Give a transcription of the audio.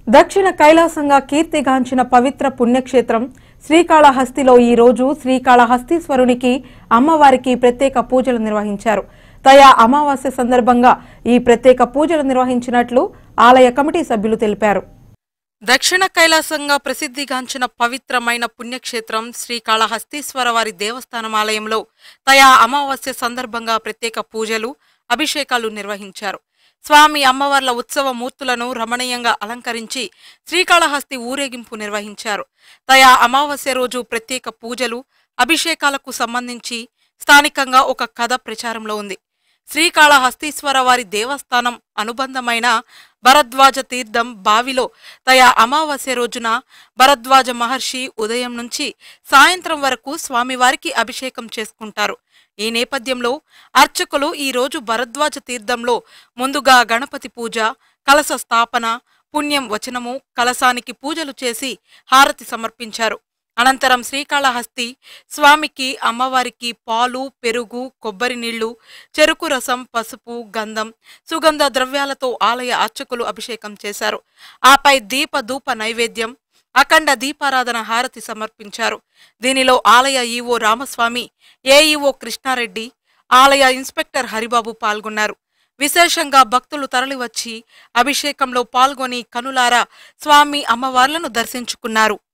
దక్షిణ కైలాసంగా కీర్తిగాంచిన పవిత్ర పుణ్యక్షేత్రం శ్రీకాళహస్తిలో ఈ రోజు శ్రీకాళహస్తీశ్వరునికి అమ్మవారికి ప్రత్యేక పూజలు నిర్వహించారు తయా అమావాస్య సందర్భంగా ఈ ప్రత్యేక పూజలు నిర్వహించినట్లు ఆలయ కమిటీ సభ్యులు తెలిపారు దక్షిణ కైలాసంగా ప్రసిద్ధిగాంచిన పవిత్రమైన పుణ్యక్షేత్రం శ్రీకాళహస్తీశ్వర వారి దేవస్థానం ఆలయంలో తయా అమావాస్య సందర్భంగా ప్రత్యేక పూజలు అభిషేకాలు నిర్వహించారు స్వామి అమ్మవార్ల ఉత్సవ మూర్తులను రమణీయంగా అలంకరించి శ్రీకాళహస్తి ఊరేగింపు నిర్వహించారు తయా అమావాస్య రోజు ప్రత్యేక పూజలు అభిషేకాలకు సంబంధించి స్థానికంగా ఒక కథ ప్రచారంలో ఉంది శ్రీకాళహస్తీశ్వర వారి దేవస్థానం అనుబంధమైన భరద్వాజ తీర్థం బావిలో తయా అమావాస్య రోజున భరద్వాజ మహర్షి ఉదయం నుంచి సాయంత్రం వరకు స్వామివారికి అభిషేకం చేసుకుంటారు ఈ నేపథ్యంలో అర్చకులు ఈ రోజు భరద్వాజ తీర్థంలో ముందుగా గణపతి పూజ కలశ స్థాపన పుణ్యం వచనము కలశానికి పూజలు చేసి హారతి సమర్పించారు అనంతరం శ్రీకాళహస్తి స్వామికి అమ్మవారికి పాలు పెరుగు కొబ్బరి నీళ్లు చెరుకు రసం పసుపు గంధం సుగంధ ద్రవ్యాలతో ఆలయ అర్చకులు అభిషేకం చేశారు ఆపై దీప ధూప నైవేద్యం అఖండ దీపారాధన హారతి సమర్పించారు దీనిలో ఆలయ ఈవో రామస్వామి ఏఈఓ కృష్ణారెడ్డి ఆలయ ఇన్స్పెక్టర్ హరిబాబు పాల్గొన్నారు విశేషంగా భక్తులు తరలివచ్చి అభిషేకంలో పాల్గొని కనులారా స్వామి అమ్మవార్లను దర్శించుకున్నారు